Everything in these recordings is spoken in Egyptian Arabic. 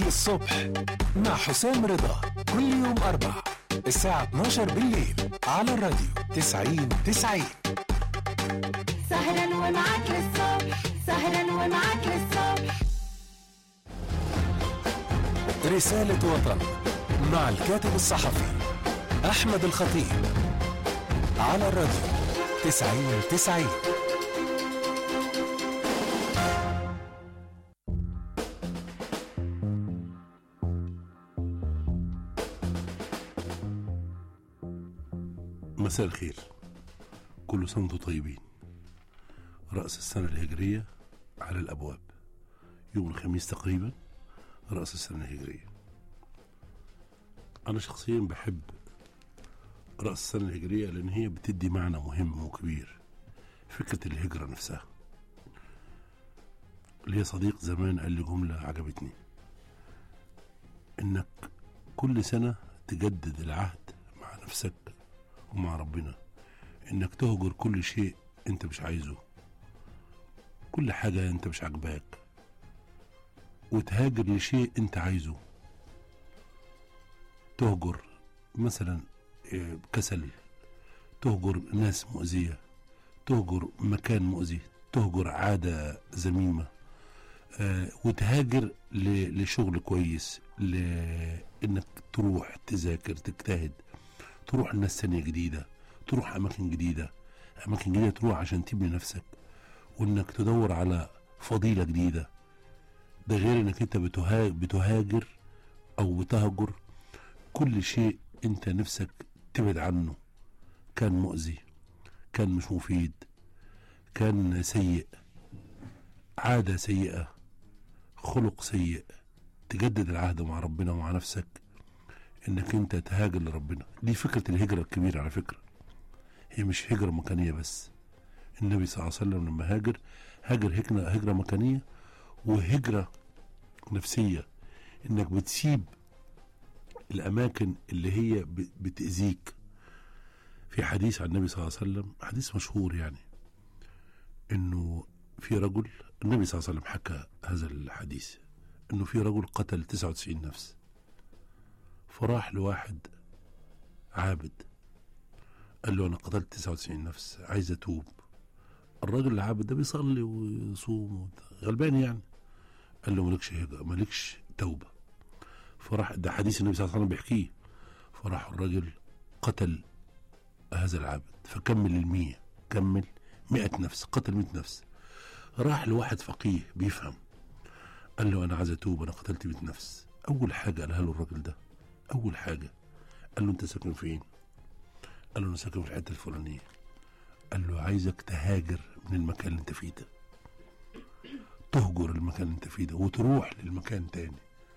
أكل الصبح مع حسام رضا كل يوم أربع الساعة 12 بالليل على الراديو 90 90 سهرا ومعاك للصبح سهرا ومعاك للصبح رسالة وطن مع الكاتب الصحفي أحمد الخطيب على الراديو 90 90 مساء الخير كل سنة وانتم طيبين رأس السنة الهجرية على الأبواب يوم الخميس تقريبا رأس السنة الهجرية أنا شخصيا بحب رأس السنة الهجرية لأن هي بتدي معنى مهم وكبير فكرة الهجرة نفسها ليا صديق زمان قال لي جملة عجبتني إنك كل سنة تجدد العهد مع نفسك ومع ربنا انك تهجر كل شيء انت مش عايزه كل حاجة انت مش عاجباك وتهاجر لشيء انت عايزه تهجر مثلا آه، كسل تهجر ناس مؤذية تهجر مكان مؤذي تهجر عادة ذميمة آه، وتهاجر ل- لشغل كويس لانك تروح تذاكر تجتهد تروح لناس تانية جديدة تروح أماكن جديدة أماكن جديدة تروح عشان تبني نفسك وإنك تدور على فضيلة جديدة ده غير إنك أنت بتها- بتهاجر أو بتهجر كل شيء أنت نفسك تبعد عنه كان مؤذي كان مش مفيد كان سيء عادة سيئة خلق سيء تجدد العهد مع ربنا ومع نفسك انك انت تهاجر لربنا دي فكرة الهجرة الكبيرة على فكرة هي مش هجرة مكانية بس النبي صلى الله عليه وسلم لما هاجر هاجر هجرة, هجرة مكانية وهجرة نفسية انك بتسيب الاماكن اللي هي ب- بتأذيك في حديث عن النبي صلى الله عليه وسلم حديث مشهور يعني انه في رجل النبي صلى الله عليه وسلم حكى هذا الحديث انه في رجل قتل 99 نفس فراح لواحد عابد قال له انا قتلت 99 نفس عايز اتوب الراجل العابد ده بيصلي ويصوم وت- غلبان يعني قال له مالكش هجرة مالكش توبة فراح ده حديث النبي صلى الله عليه وسلم بيحكيه فراح الراجل قتل هذا العابد فكمل المية كمل مئة نفس قتل مئة نفس راح لواحد فقيه بيفهم قال له انا عايز اتوب انا قتلت 100 نفس اول حاجه قالها له الراجل ده اول حاجه قال له انت ساكن فين قال له انا ساكن في الحته الفلانيه قال له عايزك تهاجر من المكان اللي انت فيه ده تهجر المكان اللي انت فيه ده وتروح للمكان تاني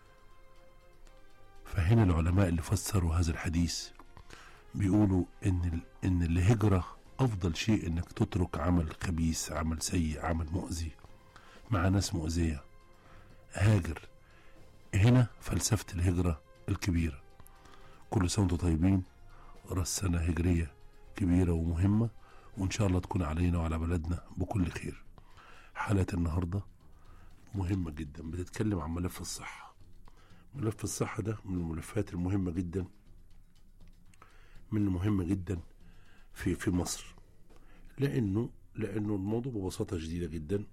فهنا العلماء اللي فسروا هذا الحديث بيقولوا ان ال- ان الهجره افضل شيء انك تترك عمل خبيث عمل سيء عمل مؤذي مع ناس مؤذيه هاجر هنا فلسفة الهجرة الكبيرة كل سنة وانتم طيبين راس سنة هجرية كبيرة ومهمة وإن شاء الله تكون علينا وعلى بلدنا بكل خير حلقة النهاردة مهمة جدا بتتكلم عن ملف الصحة ملف الصحة ده من الملفات المهمة جدا من المهمة جدا في في مصر لأنه لأنه الموضوع ببساطة شديدة جدا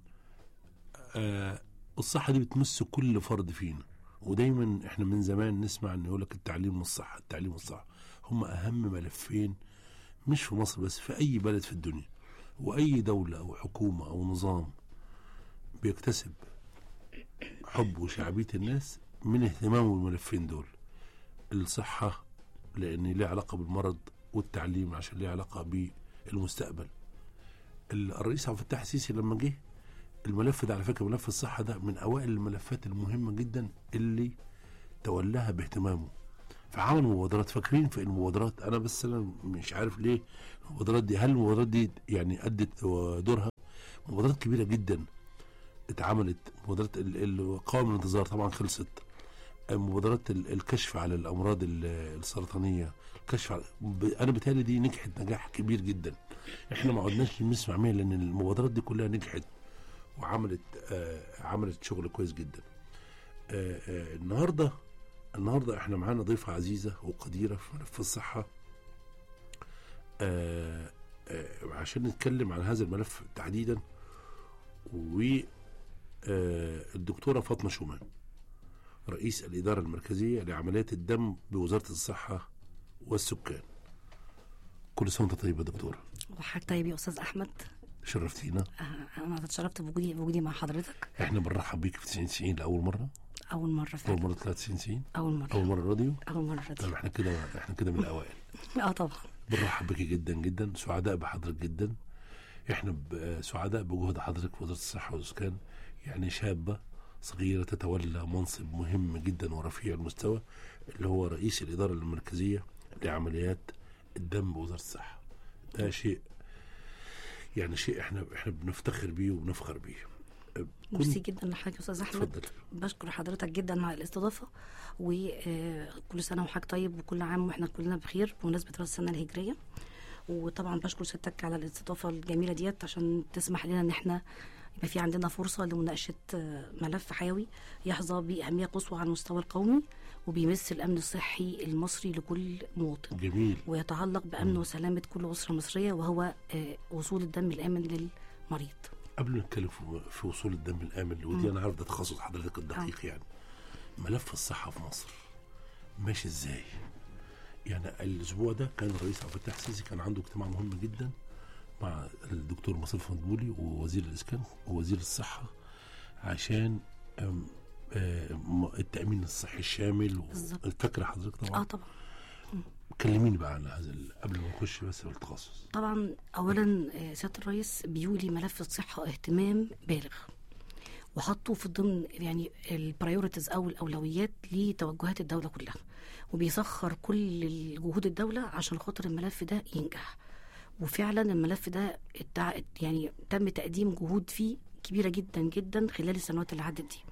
آه الصحة دي بتمس كل فرد فينا ودايما احنا من زمان نسمع ان يقولك التعليم والصحة التعليم والصحة هم اهم ملفين مش في مصر بس في اي بلد في الدنيا واي دولة او حكومة او نظام بيكتسب حب وشعبية الناس من اهتمامه بالملفين دول الصحة لان ليه علاقة بالمرض والتعليم عشان ليه علاقة بالمستقبل الرئيس عبد الفتاح السيسي لما جه الملف ده على فكره ملف الصحه ده من اوائل الملفات المهمه جدا اللي تولاها باهتمامه فعمل مبادرات فاكرين في المبادرات انا بس انا مش عارف ليه المبادرات دي هل المبادرات دي يعني ادت دورها مبادرات كبيره جدا اتعملت مبادرات ال- ال- قوائم الانتظار طبعا خلصت مبادرات ال- الكشف على الامراض ال- السرطانيه الكشف على ب- انا بتهيألي دي نجحت نجاح كبير جدا احنا ما عدناش نسمع منها لان المبادرات دي كلها نجحت وعملت آه عملت شغل كويس جدا آه آه النهارده النهارده احنا معانا ضيفه عزيزه وقديره في ملف الصحه آه آه عشان نتكلم عن هذا الملف تحديدا و آه الدكتوره فاطمه شومان رئيس الاداره المركزيه لعمليات الدم بوزاره الصحه والسكان كل سنه وانت طيب يا دكتوره وحضرتك طيب يا استاذ احمد شرفتينا آه، انا اتشرفت بوجودي بوجودي مع حضرتك احنا بنرحب بيك في 90 90 لاول مره اول مره اول فعلا مره طلعت 90 90 اول مره اول مره راديو اول مره طب دي احنا كده احنا كده من الاوائل اه طبعا بنرحب بك جدا جدا سعداء بحضرتك جدا احنا ب- سعداء بجهد حضرتك في وزاره الصحه والسكان يعني شابه صغيره تتولى منصب مهم جدا ورفيع المستوى اللي هو رئيس الاداره المركزيه لعمليات الدم بوزاره الصحه ده شيء يعني شيء احنا احنا بنفتخر بيه وبنفخر بيه أه، ميرسي جدا لحضرتك يا استاذ احمد اتفضل بشكر حضرتك جدا على الاستضافه وكل سنه وحضرتك طيب وكل عام واحنا كلنا بخير بمناسبه راس السنه الهجريه وطبعا بشكر سيادتك على الاستضافه الجميله ديت عشان تسمح لنا ان احنا يبقى في عندنا فرصه لمناقشه آه، ملف حيوي يحظى باهميه قصوى على المستوى القومي وبيمس الامن الصحي المصري لكل مواطن جميل ويتعلق بامن وسلامه كل اسره مصريه وهو آه، وصول الدم الامن للمريض قبل ما نتكلم في- في وصول الدم الامن ودي انا عارف ده تخصص حضرتك الدقيق يعني ملف الصحه في مصر ماشي ازاي؟ يعني الاسبوع ده كان الرئيس عبد الفتاح السيسي كان عنده اجتماع مهم جدا مع الدكتور مصطفى مدبولي ووزير الاسكان ووزير الصحه عشان أم، آه، م- التامين الصحي الشامل بالظبط. فاكره حضرتك اه طبعا طبعا كلميني بقى عن هذا ال- قبل ما نخش بس في التخصص طبعا اولا آه، سياده الرئيس بيولي ملف الصحه اهتمام بالغ وحطه في ضمن يعني البرايورتيز او الاولويات لتوجهات الدوله كلها وبيسخر كل الجهود الدوله عشان خاطر الملف ده ينجح وفعلا الملف ده اتع- يعني تم تقديم جهود فيه كبيره جدا جدا خلال السنوات اللي عدت دي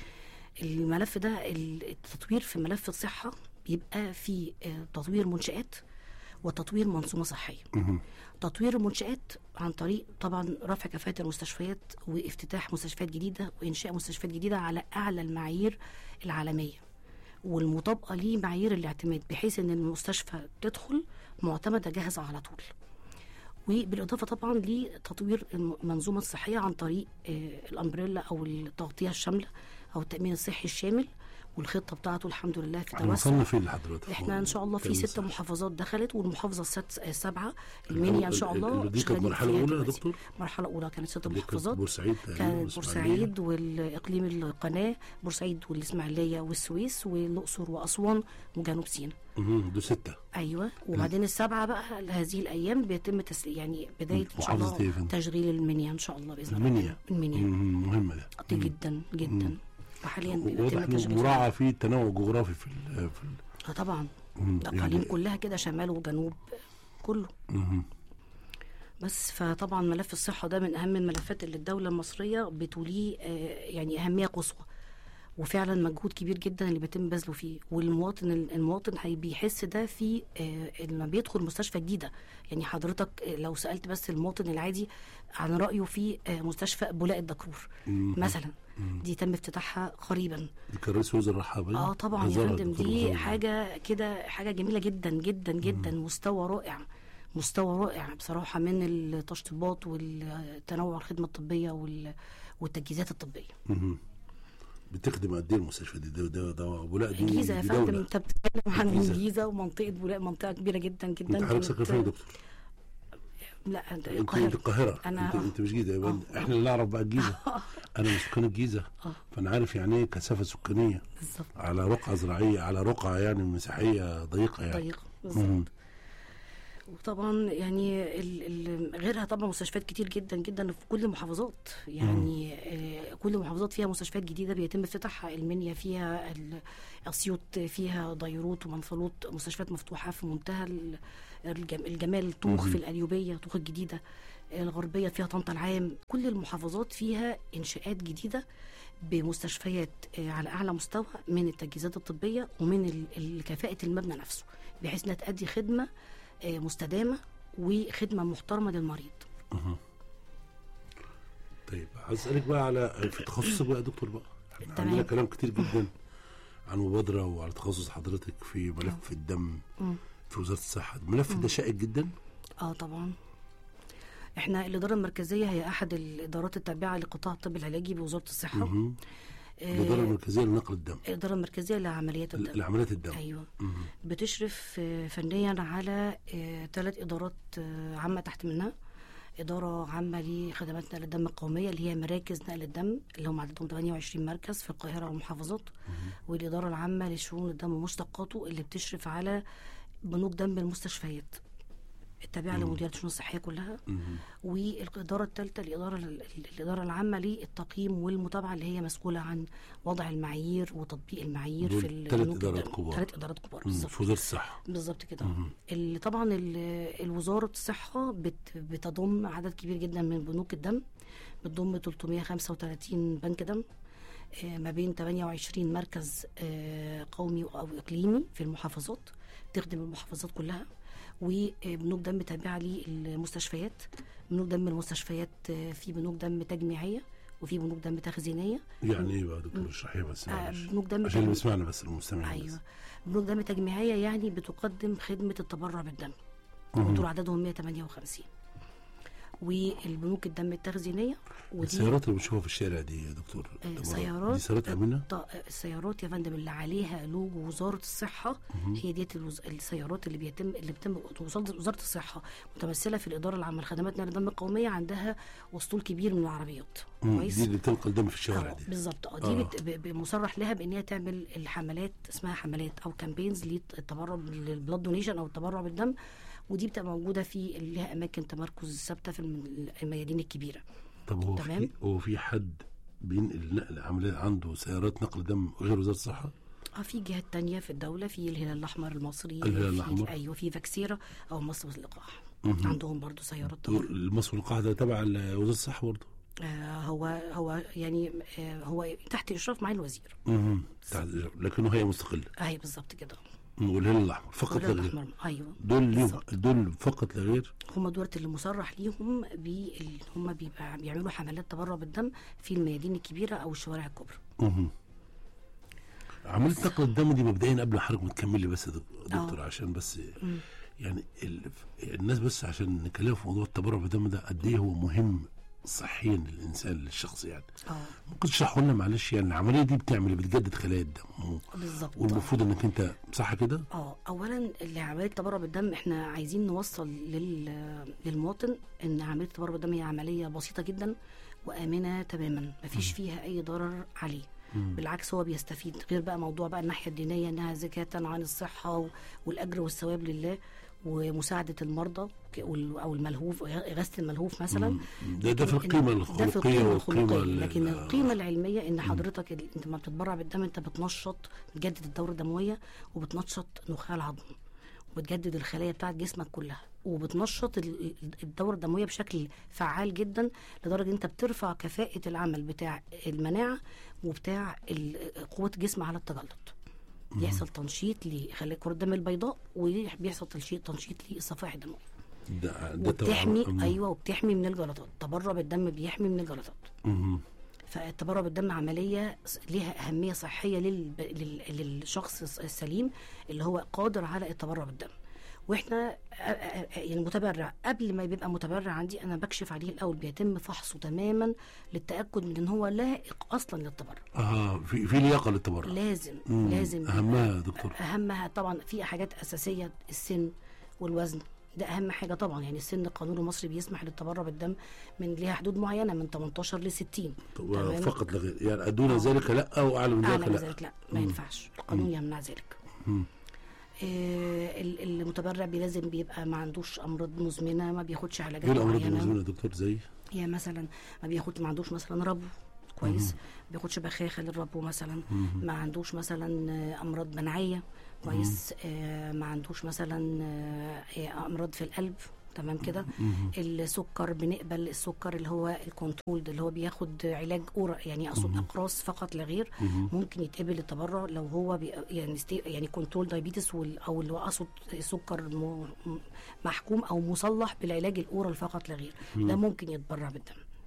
الملف ده التطوير في ملف الصحه بيبقى في آه، تطوير منشات وتطوير منظومه صحيه تطوير المنشآت عن طريق طبعا رفع كفاءة المستشفيات وافتتاح مستشفيات جديدة وإنشاء مستشفيات جديدة على أعلى المعايير العالمية والمطابقة لمعايير الاعتماد بحيث إن المستشفى تدخل معتمدة جاهزة على طول وبالإضافة طبعا لتطوير المنظومة الصحية عن طريق آه، الأمبريلا أو التغطية الشاملة أو التأمين الصحي الشامل والخطة بتاعته الحمد لله في احنا توسع وصلنا فين لحضرتك احنا ان شاء الله في كلمة ست صح. محافظات دخلت والمحافظه السادس السابعه المنيا ان شاء ال- الله ال- دي كانت شغالين مرحلة فيها أولى يا دلوقتي. دكتور؟ مرحله اولى كانت ست دي كانت محافظات بورسعيد تقريبا كانت والإسماعيلية. بورسعيد والاقليم القناه بورسعيد والاسماعيليه والسويس والاقصر واسوان وجنوب سيناء مهم. دول ستة ايوه وبعدين السبعه بقى هذه الايام بيتم تس... يعني بدايه ان شاء محافظة إيه يا الله فندم؟ تشغيل المنيا ان شاء الله باذن الله المنيا المنيا مم. مهمة ده خطير جدا جدا وحاليا واضح بيتم انه تشغيل مراعى في تنوع جغرافي في ال في ال اه طبعا مم. الاقاليم كلها كده شمال وجنوب كله مهم. بس فطبعا ملف الصحة ده من أهم الملفات اللي الدولة المصرية بتوليه آه، يعني أهمية قصوى وفعلا مجهود كبير جدا اللي بيتم بذله فيه والمواطن المواطن هي بيحس ده في آه، لما بيدخل مستشفى جديده يعني حضرتك آه، لو سالت بس المواطن العادي عن رايه في آه، مستشفى بولاق الدكرور مثلا دي تم افتتاحها قريبا دي كان رئيس وزراء رحابة اه طبعا يا زارها فندم الدكتور دي زارها. حاجه كده حاجه جميله جدا جدا جدا مستوى رائع مستوى رائع بصراحه من التشطيبات والتنوع الخدمه الطبيه وال- والتجهيزات الطبيه مهم. بتخدم قد ايه المستشفى دي ده ده ده بولاق دي الجيزه يا دي فندم دولة انت بتتكلم عن الجيزة. الجيزه ومنطقه بولاق منطقه كبيره جدا جدا انت حضرتك ساكن فين يا كانت- دكتور؟ لا انت انت انت القاهرة أنا- انت, انت مش جيزة يبقى احنا اللي نعرف بقى الجيزة انا من سكان الجيزة فانا عارف يعني ايه كثافة سكانية بالظبط على رقعة زراعية على رقعة يعني مساحية ضيقة يعني ضيقه بالظبط مهم. وطبعا يعني ال ال غيرها طبعا مستشفيات كتير جدا جدا في كل المحافظات يعني آه كل المحافظات فيها مستشفيات جديده بيتم افتتاحها المنيا فيها ال- اسيوط فيها ديروت ومنفلوط مستشفيات مفتوحه في منتهى ال- الجم الجمال طوخ في القليوبيه طوخ الجديده الغربيه فيها طنطا العام كل المحافظات فيها انشاءات جديده بمستشفيات آه، على اعلى مستوى من التجهيزات الطبيه ومن ال- ال- كفاءه المبنى نفسه بحيث انها تؤدي خدمه آه، مستدامه وخدمه محترمه للمريض طيب عايز اسالك بقى على في تخصصك بقى يا دكتور بقى احنا تمام. عندنا كلام كتير جدا عن مبادره وعلى تخصص حضرتك في ملف الدم في وزاره الصحه الملف ده شائك جدا اه طبعا احنا الاداره المركزيه هي احد الادارات التابعه لقطاع الطب العلاجي بوزاره الصحه مهم. آه، الاداره المركزيه لنقل الدم الاداره المركزيه لعمليات الدم لعمليات الدم ايوه مهم. بتشرف آه، فنيا على ثلاث ادارات آه، عامه تحت منها إدارة عامة لخدمات نقل الدم القومية اللي هي مراكز نقل الدم اللي هم عددهم 28 مركز في القاهرة والمحافظات والإدارة العامة لشؤون الدم ومشتقاته اللي بتشرف على بنوك دم المستشفيات التابعة لمديرية الشؤون الصحية كلها مهم. والإدارة الثالثة الإدارة الإدارة العامة للتقييم والمتابعة اللي هي مسؤولة عن وضع المعايير وتطبيق المعايير دول في ال- تلات بنوك إدارات الدم. كبار. تلات إدارات كبار مم. بالظبط في وزاره الصحه بالظبط كده مهم. اللي طبعا ال- الوزارة الصحة بت بتضم عدد كبير جدا من بنوك الدم بتضم 335 بنك دم آه، ما بين 28 مركز آه، قومي او اقليمي في المحافظات تخدم المحافظات كلها وبنوك دم تابعه للمستشفيات بنوك دم المستشفيات آه، في بنوك دم تجميعيه وفي بنوك دم تخزينيه يعني ايه بقى دكتور اشرحي بس آه، معلش بنوك دم عشان اللي تجميع- بيسمعنا بس المستمعين ايوه بس. بنوك دم تجميعيه يعني بتقدم خدمه التبرع بالدم مهم. ودول عددهم 158 والبنوك الدم التخزينيه ودي السيارات اللي بنشوفها في الشارع دي يا دكتور آه، دي سيارات سيارات امنه الط- السيارات يا فندم اللي عليها لوجو وزاره الصحه هي ديت الوز... السيارات اللي بيتم اللي بتم وزاره وزارة الصحه متمثله في الاداره العامه لخدمات نقل الدم القوميه عندها اسطول كبير من العربيات مم. كويس دي اللي بتنقل دم في الشوارع آه، دي بالظبط اه دي آه. بت... ب... ب- مصرح لها بان هي تعمل الحملات اسمها حملات او كامبينز للتبرع للبلاد دونيشن او التبرع بالدم ودي بتبقى موجوده في اللي لها اماكن تمركز ثابته في الم- الميادين الكبيره طب هو تمام. في هو في حد بينقل نقل عمليات عنده سيارات نقل دم غير وزاره الصحه؟ اه في جهات تانية في الدولة في الهلال الأحمر المصري الهلال في الأحمر. أيوه في فاكسيرا أو مصر واللقاح مهم. عندهم برضو سيارات طبعا المصر والقاع ده تبع ال- وزاره الصحه برضه آه هو هو يعني آه هو تحت إشراف معالي الوزير مهم. تحت- لكنه هي مستقله أهي بالظبط كده والهلال الاحمر فقط لا الهلال غير الأحمر أيوه دول ليهم بالظبط. دول فقط لا غير هم دولت اللي مصرح ليهم بي هم بيبقى بيعملوا حملات تبرع بالدم في الميادين الكبيرة أو الشوارع الكبرى مهم. عمليه نقل الدم دي مبدئيا قبل ما حضرتك ما تكملي بس يا دك- دكتور آه. عشان بس مم. يعني ال... الناس بس عشان نتكلم في موضوع التبرع بالدم ده قد ايه هو مهم صحيا للانسان للشخص يعني اه ممكن تشرحوا لنا معلش يعني العمليه دي بتعمل إيه؟ بتجدد خلايا الدم و- بالظبط والمفروض انك انت صح كده؟ اه اولا اللي عمليه التبرع بالدم احنا عايزين نوصل لل... للمواطن ان عمليه التبرع بالدم هي عمليه بسيطه جدا وامنه تماما مفيش فيها اي ضرر عليه بالعكس هو بيستفيد غير بقى موضوع بقى الناحيه الدينيه انها زكاه عن الصحه و- والاجر والثواب لله ومساعده المرضى ك- وال- او الملهوف اغاثه الملهوف مثلا ده ده في لكن القيمه ده في الخلقيه القيمة والقيمه الخلقية ال- لكن ال- القيمة العلمية ان حضرتك ال- انت لما بتتبرع بالدم انت بتنشط بتجدد الدورة الدموية وبتنشط نخاع العظم وبتجدد الخلايا بتاعت جسمك كلها وبتنشط ال- ال- الدورة الدموية بشكل فعال جدا لدرجة انت بترفع كفاءة العمل بتاع المناعة وبتاع ال- قوة الجسم على التجلط بيحصل تنشيط لخلايا كرة الدم البيضاء وبيحصل تنشيط تنشيط للصفائح الدموية ده ده تبع- وبتحمي مم. ايوه وبتحمي من الجلطات التبرع بالدم بيحمي من الجلطات مم. فالتبرع بالدم عمليه س- ليها اهميه صحيه لل... لل... للشخص الس- السليم اللي هو قادر على التبرع بالدم واحنا آ- آ- آ- يعني متبرع قبل ما بيبقى متبرع عندي انا بكشف عليه الاول بيتم فحصه تماما للتاكد من ان هو لائق اصلا للتبرع اه في في لياقه للتبرع لازم مم. لازم اهمها يا دكتور اهمها طبعا في حاجات اساسيه السن والوزن ده اهم حاجه طبعا يعني السن القانون المصري بيسمح للتبرع بالدم من ليها حدود معينه من 18 ل 60 تمام؟ فقط لا غير يعني دون آه. ذلك لا واعلى من اعلى ذلك من لا ذلك لا ما ينفعش القانون يمنع ذلك مم. آه، ال- المتبرع بي- لازم بيبقى ما عندوش امراض مزمنه ما بياخدش ايه علاجات الامراض معينه المزمنه يا دكتور زي يعني مثلا ما بياخد ما عندوش مثلا ربو كويس ما بياخدش بخاخه للربو مثلا ما عندوش مثلا آه، امراض مناعيه كويس آه ما عندوش مثلا آه آه، امراض في القلب تمام كده السكر بنقبل السكر اللي هو الكنترول اللي هو بياخد علاج أورا يعني اقصد اقراص فقط لا غير ممكن يتقبل التبرع لو هو بي يعني ستي يعني كنترول دايبيتس او اللي هو اقصد سكر م- م- محكوم او مصلح بالعلاج الاورال فقط لا غير ده ممكن يتبرع بالدم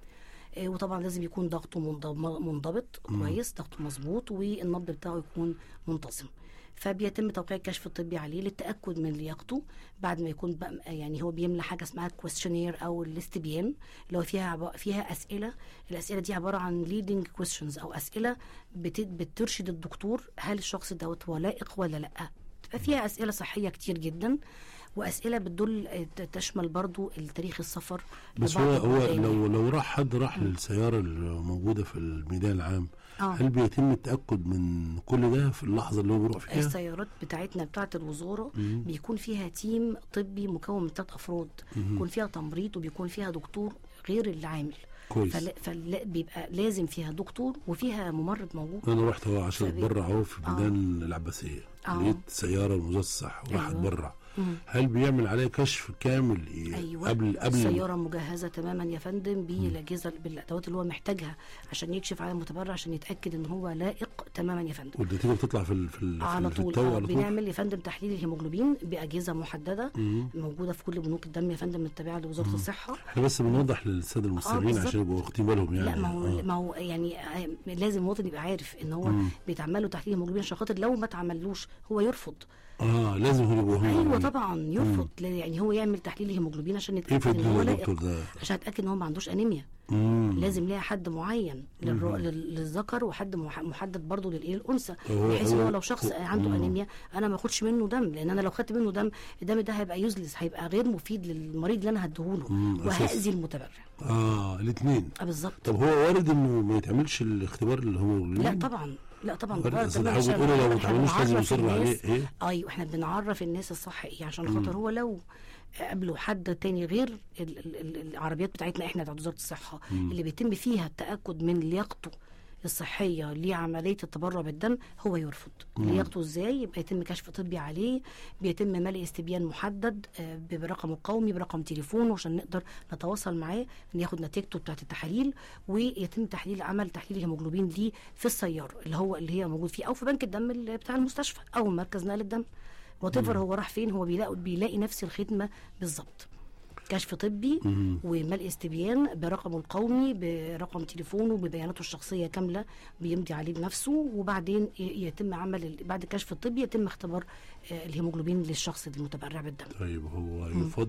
آه، وطبعا لازم يكون ضغطه منضب- منضبط كويس ضغطه مظبوط والنبض بتاعه يكون منتظم فبيتم توقيع الكشف الطبي عليه للتاكد من لياقته بعد ما يكون بقى يعني هو بيملى حاجه اسمها كويستشنير او الاستبيان اللي هو فيها عب- فيها اسئله الاسئله دي عباره عن ليدنج كويستشنز او اسئله بت- بترشد الدكتور هل الشخص دوت هو لائق ولا لا تبقى فيها اسئله صحيه كتير جدا واسئله بتدل ت- تشمل برضو التاريخ السفر بس لبعض هو هو البلدان. لو لو راح حد راح للسياره الموجوده في الميدان العام آه. هل بيتم التاكد من كل ده في اللحظه اللي هو بيروح فيها؟ السيارات بتاعتنا بتاعت الوزاره بيكون فيها تيم طبي مكون من ثلاث افراد بيكون فيها تمريض وبيكون فيها دكتور غير اللي عامل كويس فلا فلا بيبقى لازم فيها دكتور وفيها ممرض موجود انا رحت اهو عشان فبي- اتبرع اهو في آه. ميدان العباسيه آه. لقيت سياره من وزاره الصحه وراح أيوة. اتبرع مم. هل بيعمل عليه كشف كامل إيه؟ ايوه قبل قبل السياره مجهزه تماما يا فندم بالاجهزه بالادوات اللي هو محتاجها عشان يكشف على المتبرع عشان يتاكد ان هو لائق تماما يا فندم والنتيجه بتطلع في ال- في, ال- في, على ال- في طول التو آه على طول بنعمل يا فندم تحليل الهيموجلوبين باجهزه محدده مم. موجوده في كل بنوك الدم يا فندم التابعه لوزاره الصحه احنا بس بنوضح للساده المستمعين بالظبط. عشان يبقوا واخدين بالهم يعني لا ما هو آه. ما هو يعني آه، لازم المواطن يبقى عارف ان هو مم. بيتعمل له تحليل هيموجلوبين عشان خاطر لو ما اتعملوش هو يرفض اه لازم هم يبقوا هم ايوه طبعا يرفض لا، يعني هو يعمل تحليل هيموجلوبين عشان ايه يتاكد في ان هو الدنيا يا لائق دكتور ده؟ عشان اتاكد ان هو ما عندوش انيميا مم. لازم ليها حد معين للر... لل- للذكر وحد مح- محدد برضه للايه الانثى هو- بحيث ان هو- هو لو شخص هو- عنده مم. انيميا انا ما اخدش منه دم لان انا لو خدت منه دم الدم ده هيبقى يوزلس هيبقى غير مفيد للمريض اللي انا هديهوله مم، أساس. وهاذي المتبرع اه الاثنين آه، بالظبط طب هو وارد انه ما يتعملش الاختبار اللي هو لا طبعا لا طبعا وارد. بغرض أصل إن حضرتك عشان بتقولي لو ما إحنا تعملوش لازم بنعرف يصروا عليه الناس- ايه؟ ايوه احنا بنعرف الناس الصح ايه عشان خاطر هو لو قابلوا حد تاني غير ال- ال- ال- العربيات بتاعتنا احنا بتاعت وزاره الصحه اللي بيتم فيها التاكد من لياقته الصحيه لعمليه التبرع بالدم هو يرفض لياقته ازاي يبقى يتم كشف طبي عليه بيتم ملء استبيان محدد آه، برقمه القومي برقم تليفونه عشان نقدر نتواصل معاه ان ياخد نتيجته بتاعت التحاليل ويتم تحليل عمل تحليل الهيموجلوبين ليه في السياره اللي هو اللي هي موجود فيه او في بنك الدم اللي بتاع المستشفى او مركز نقل الدم وات هو راح فين هو بيلاقي بيلاقي نفس الخدمه بالظبط كشف طبي وملء استبيان برقمه القومي برقم تليفونه ببياناته الشخصيه كامله بيمضي عليه بنفسه وبعدين ي- يتم عمل ال- بعد الكشف الطبي يتم اختبار آه، الهيموجلوبين للشخص المتبرع بالدم طيب هو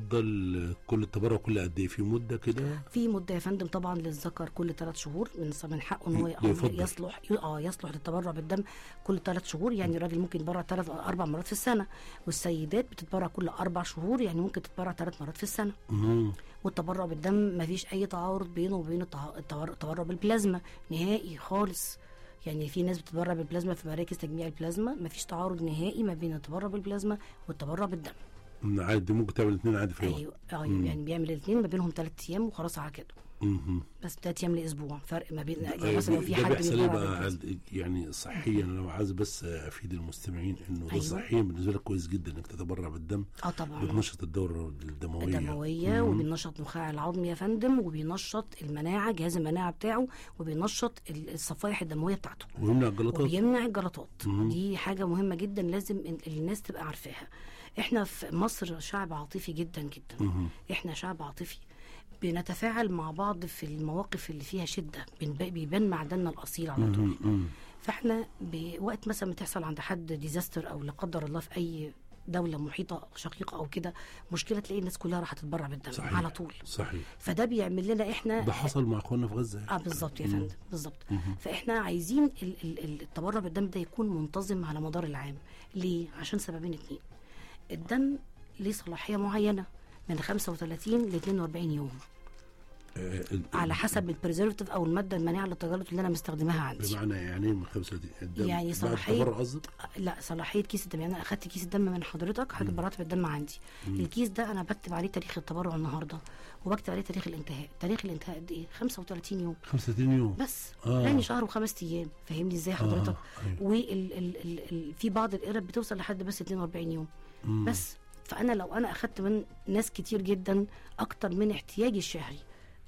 يفضل كل التبرع كل قد ايه في مده كده في مده يا فندم طبعا للذكر كل ثلاث شهور من من حقه ان هو ي- ي- يفضل. يصلح ي- اه يصلح للتبرع بالدم كل ثلاث شهور يعني الراجل ممكن يتبرع ثلاث اربع مرات في السنه والسيدات بتتبرع كل اربع شهور يعني ممكن تتبرع ثلاث مرات في السنه مم. والتبرع بالدم ما فيش اي تعارض بينه وبين التع- التبر- التبرع بالبلازما نهائي خالص يعني في ناس بتتبرع بالبلازما في مراكز تجميع البلازما ما فيش تعارض نهائي ما بين التبرع بالبلازما والتبرع بالدم مم، عادي ممكن تعمل اثنين عادي في أي وقت ايوه ايوه يعني بيعمل الاثنين ما بينهم ثلاث ايام وخلاص على كده مهم. بس ثلاث ايام لاسبوع فرق ما بين يعني أيوة، مثلا لو في ده حد بيحصل ايه بيتبرع بقى بالبلازما. يعني صحيا انا لو عايز بس افيد المستمعين انه ده أيوة. صحيا بالنسبه لك كويس جدا انك تتبرع بالدم اه طبعا بتنشط الدوره الدمويه الدمويه وبينشط نخاع العظم يا فندم وبينشط المناعه جهاز المناعه بتاعه وبينشط ال- الصفائح الدمويه بتاعته ويمنع الجلطات وبيمنع الجلطات دي حاجه مهمه جدا لازم ال- الناس تبقى عارفاها احنا في مصر شعب عاطفي جدا جدا مهم. احنا شعب عاطفي بنتفاعل مع بعض في المواقف اللي فيها شده بنب- بيبان معدننا الاصيل على طول مم. مم. فاحنا بوقت مثلا ما تحصل عند حد ديزاستر او لا قدر الله في اي دوله محيطه شقيقه او كده مشكله تلاقي الناس كلها راح تتبرع بالدم صحيح على طول صحيح فده بيعمل لنا احنا ده حصل مع اخواننا في غزه اه بالظبط يا فندم بالظبط فاحنا عايزين ال- ال- ال- التبرع بالدم ده يكون منتظم على مدار العام ليه عشان سببين اتنين الدم ليه صلاحيه معينه من 35 ل 42 يوم آه، ال- على حسب البريزرفتيف او الماده المانعه للتجلط اللي انا مستخدمها عندي بمعنى يعني ايه من 35 الدم يعني بعد صلاحية- التبرع قصدك لا صلاحيه كيس الدم يعني انا اخدت كيس الدم من حضرتك حضرتك برعت بالدم عندي الكيس ده انا بكتب عليه تاريخ التبرع النهارده وبكتب عليه تاريخ الانتهاء تاريخ الانتهاء قد ايه 35 يوم 35 يوم بس آه. آه. يعني شهر وخمس ايام فاهمني ازاي حضرتك أيوة. وال ال ال ال في بعض القرب بتوصل لحد بس 42 يوم مم. بس فانا لو انا اخدت من ناس كتير جدا اكتر من احتياجي الشهري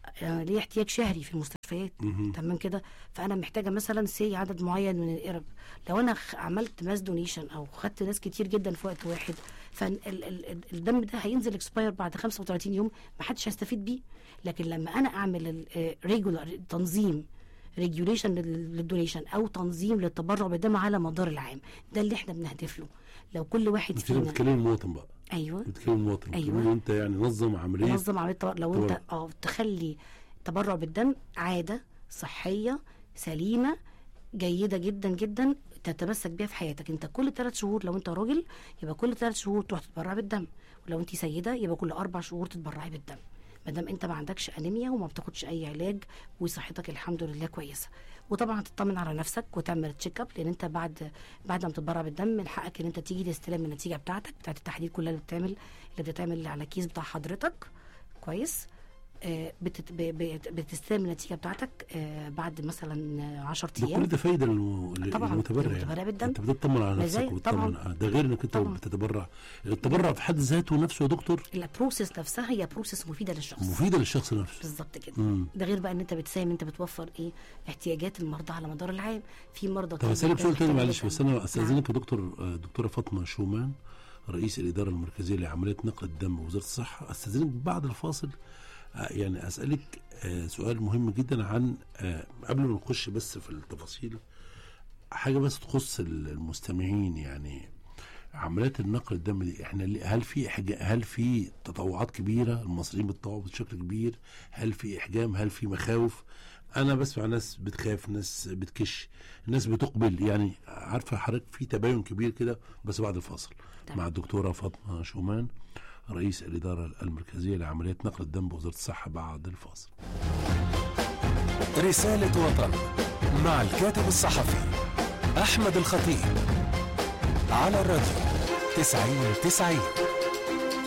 آه، ليه احتياج شهري في المستشفيات تمام كده فانا محتاجه مثلا سي عدد معين من القرب لو انا خ- عملت ماس دونيشن او خدت ناس كتير جدا في وقت واحد فالدم ده هينزل اكسباير بعد 35 يوم ما حدش هيستفيد بيه لكن لما انا اعمل ريجولار تنظيم ريجوليشن للدونيشن او تنظيم للتبرع بالدم على مدار العام ده اللي احنا بنهدف له لو كل واحد انت كده فينا بتكلم المواطن بقى ايوه بتكلم المواطن أيوة. بتقولي انت يعني نظم عمليه تنظم عمليه التبرع لو انت تبرع. اه تخلي تبرع بالدم عاده صحيه سليمه جيده جدا جدا تتمسك بيها في حياتك انت كل ثلاث شهور لو انت راجل يبقى كل ثلاث شهور تروح تتبرع بالدم ولو انت سيده يبقى كل اربع شهور تتبرعي بالدم ما دام انت ما عندكش انيميا وما بتاخدش اي علاج وصحتك الحمد لله كويسه وطبعا تطمن على نفسك وتعمل تشيك اب لان انت بعد بعد ما تتبرع بالدم من حقك ان انت تيجي تستلم النتيجه بتاعتك بتاعت التحاليل كلها اللي بتعمل اللي بتتعمل على كيس بتاع حضرتك كويس آه، بتت... ب- بت- بتستلم النتيجه بتاعتك آه، بعد مثلا 10 ده ايام كل ده فايده للم- طبعاً، للمتبرع للمتبرع يعني. بالدم. انت بتطمن على مزايا، نفسك وتطمن طبعاً. آه، ده غير انك انت طبعاً. بتتبرع التبرع في حد ذاته نفسه يا دكتور البروسيس نفسها هي بروسيس مفيده للشخص مفيده للشخص نفسه بالظبط كده مم. ده غير بقى ان انت بتساهم انت بتوفر ايه احتياجات المرضى على مدار العام في مرضى طب كتير اسالك جداً سؤال تاني محتاجة معلش جداً. بس انا نعم. استاذنك يا دكتور آه، دكتوره فاطمه شومان رئيس الاداره المركزيه لعمليه نقل الدم بوزاره الصحه استاذنك بعد الفاصل آه، يعني اسالك آه، سؤال مهم جدا عن آه، قبل ما نخش بس في التفاصيل حاجه بس تخص المستمعين يعني عمليات النقل الدم دي احنا ليه- هل في إحجا- هل في تطوعات كبيره المصريين بيتطوعوا بشكل كبير هل في احجام هل في مخاوف انا بسمع ناس بتخاف ناس بتكش ناس بتقبل يعني عارفه حضرتك في تباين كبير كده بس بعد الفاصل تمام. مع الدكتوره فاطمه شومان رئيس الاداره المركزيه لعمليات نقل الدم بوزاره الصحه بعد الفاصل رسالة وطن مع الكاتب الصحفي أحمد الخطيب على الراديو تسعين تسعين